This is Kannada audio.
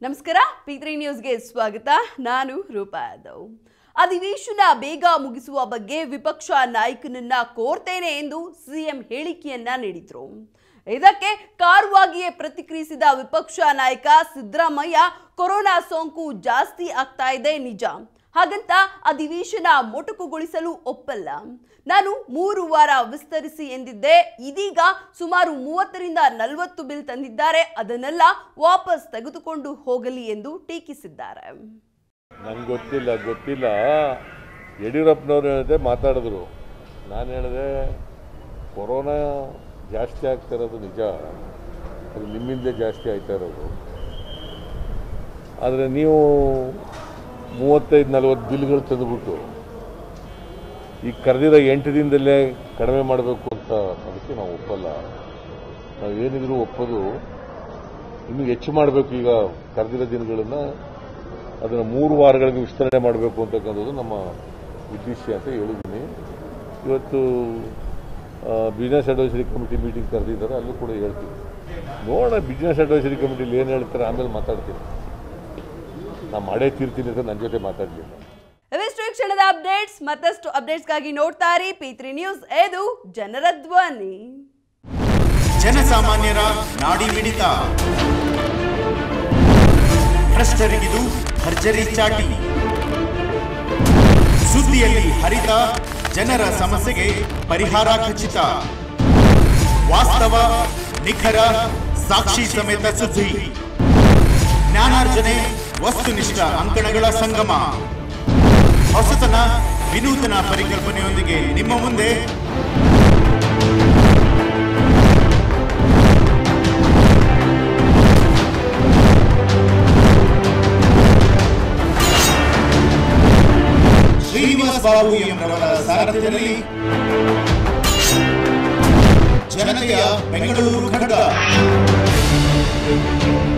ನಮಸ್ಕಾರ ಪಿ3 ನ್ಯೂಸ್ಗೆ ಸ್ವಾಗತ ನಾನು ರೂಪಾ ಯಾದವ್ ಅಧಿವೇಶನ ಬೇಗ ಮುಗಿಸುವ ಬಗ್ಗೆ ವಿಪಕ್ಷ ನಾಯಕನನ್ನ ಕೋರ್ತೇನೆ ಎಂದು ಸಿಎಂ ಹೇಳಿಕೆಯನ್ನ ನೀಡಿದ್ರು ಇದಕ್ಕೆ ಕಾರುವಾಗಿಯೇ ಪ್ರತಿಕ್ರಿಯಿಸಿದ ವಿಪಕ್ಷ ನಾಯಕ ಸಿದ್ದರಾಮಯ್ಯ ಕೊರೋನಾ ಸೋಂಕು ಜಾಸ್ತಿ ಆಗ್ತಾ ಇದೆ ನಿಜ ಹಾಗಂತ ಅಧಿವೇಶನ ಮೊಟಕುಗೊಳಿಸಲು ಒಪ್ಪಲ್ಲ ನಾನು ಮೂರು ವಾರ ವಿಸ್ತರಿಸಿ ಎಂದಿದ್ದೆ ಇದೀಗ ಸುಮಾರು ಮೂವತ್ತರಿಂದ ನಲವತ್ತು ಬಿಲ್ ತಂದಿದ್ದಾರೆ ಅದನ್ನೆಲ್ಲ ವಾಪಸ್ ತೆಗೆದುಕೊಂಡು ಹೋಗಲಿ ಎಂದು ಟೀಕಿಸಿದ್ದಾರೆ ನಂಗೆ ಗೊತ್ತಿಲ್ಲ ಗೊತ್ತಿಲ್ಲ ಯಡಿಯೂರಪ್ಪನವ್ರು ಹೇಳಿದೆ ಮಾತಾಡಿದ್ರು ನಾನು ಹೇಳಿದೆ ಕೊರೋನಾ ಜಾಸ್ತಿ ಆಗ್ತಾ ಇರೋದು ನಿಜ ಅದು ನಿಮ್ಮಿಂದಲೇ ಜಾಸ್ತಿ ಆಯ್ತಾ ಇರೋದು ಆದರೆ ನೀವು ಮೂವತ್ತೈದು ನಲ್ವತ್ತು ಬಿಲ್ಗಳು ತಂದುಬಿಟ್ಟು ಈಗ ಕರೆದಿರೋ ಎಂಟು ದಿನದಲ್ಲೇ ಕಡಿಮೆ ಮಾಡಬೇಕು ಅಂತ ಅದಕ್ಕೆ ನಾವು ಒಪ್ಪಲ್ಲ ನಾವು ಏನಿದ್ರು ಒಪ್ಪೋದು ಇನ್ನೂ ಹೆಚ್ಚು ಮಾಡಬೇಕು ಈಗ ಕರೆದಿರೋ ದಿನಗಳನ್ನು ಅದನ್ನು ಮೂರು ವಾರಗಳಿಗೆ ವಿಸ್ತರಣೆ ಮಾಡಬೇಕು ಅಂತಕ್ಕಂಥದ್ದು ನಮ್ಮ ಉದ್ದೇಶ ಅಂತ ಹೇಳಿದ್ದೀನಿ ಇವತ್ತು ಬಿಸ್ನೆಸ್ ಅಡ್ವೈಸರಿ ಕಮಿಟಿ ಮೀಟಿಂಗ್ ಕರೆದಿದ್ದಾರೆ ಅಲ್ಲೂ ಕೂಡ ಹೇಳ್ತೀವಿ ನೋಡೋಣ ಬಿಸ್ನೆಸ್ ಅಡ್ವೈಸರಿ ಕಮಿಟಿಲಿ ಏನು ಹೇಳ್ತಾರೆ ಆಮೇಲೆ ಮಾತಾಡ್ತೀನಿ ನಾನು ಮಾಡೇ ತೀರ್ತೀನಿ ಅಂತ ನನ್ನ ಜೊತೆ ಮಾತಾಡಲಿಲ್ಲ ಇವಿಷ್ಟು ಈ ಕ್ಷಣದ ಅಪ್ಡೇಟ್ಸ್ ಮತ್ತಷ್ಟು ಅಪ್ಡೇಟ್ಸ್ಗಾಗಿ ನೋಡ್ತಾ ಇರಿ ಪಿ ತ್ರೀ ನ್ಯೂಸ್ ಇದು ಜನರ ಧ್ವನಿ ಜನಸಾಮಾನ್ಯರ ನಾಡಿ ಮಿಡಿತ ಭ್ರಷ್ಟರಿಗಿದು ಭರ್ಜರಿ ಚಾಟಿ ಸುದ್ದಿಯಲ್ಲಿ ಹರಿತ ಜನರ ಸಮಸ್ಯೆಗೆ ಪರಿಹಾರ ಖಚಿತ ವಾಸ್ತವ ನಿಖರ ಸಾಕ್ಷಿ ಸಮೇತ ಸುದ್ದಿ ಜ್ಞಾನಾರ್ಜನೆ ವಸ್ತುನಿಷ್ಠ ಅಂಕಣಗಳ ಸಂಗಮ ಹೊಸತನ ವಿನೂತನ ಪರಿಕಲ್ಪನೆಯೊಂದಿಗೆ ನಿಮ್ಮ ಮುಂದೆ ಶ್ರೀನಿವಾಸ್ ಬಾಬು ಎಂಬರವರ ಸಾರಥ್ಯದಲ್ಲಿ ಜನತೆಯ ಬೆಂಗಳೂರು ಖಡ್ಗ